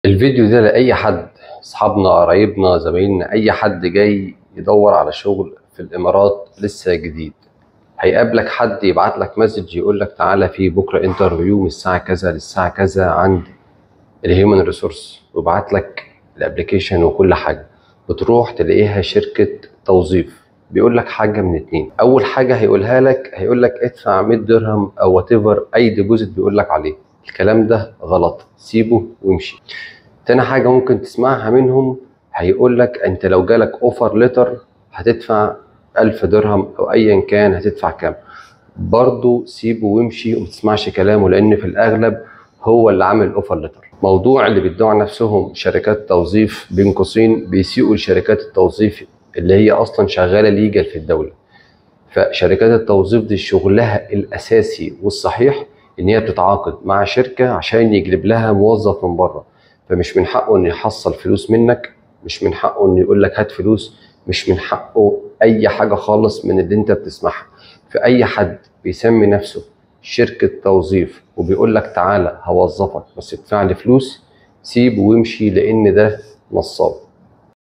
الفيديو ده لأي حد أصحابنا قرايبنا زمايلنا أي حد جاي يدور على شغل في الإمارات لسه جديد هيقابلك حد يبعت لك مسج يقول لك تعالى في بكرة انترفيو من الساعة كذا للساعة كذا عند الهيومن ريسورس ويبعت لك الابلكيشن وكل حاجة بتروح تلاقيها شركة توظيف بيقول لك حاجة من اتنين أول حاجة هيقولها لك هيقول لك ادفع 100 درهم أو وات أي ديبوزيت بيقول لك عليه الكلام ده غلط سيبه وامشي تاني حاجة ممكن تسمعها منهم هيقول لك انت لو جالك اوفر ليتر هتدفع ألف درهم أو أيا كان هتدفع كام برضه سيبه وامشي وما تسمعش كلامه لأن في الأغلب هو اللي عامل اوفر ليتر موضوع اللي بيدعوا نفسهم شركات توظيف بين قوسين بيسيئوا لشركات التوظيف اللي هي أصلا شغالة ليجل في الدولة فشركات التوظيف دي شغلها الأساسي والصحيح ان هي بتتعاقد مع شركه عشان يجلب لها موظف من بره فمش من حقه انه يحصل فلوس منك مش من حقه انه يقول لك هات فلوس مش من حقه اي حاجه خالص من اللي انت بتسمعها فاي حد بيسمي نفسه شركه توظيف وبيقول لك تعالى هوظفك بس ادفع لي فلوس سيبه وامشي لان ده نصاب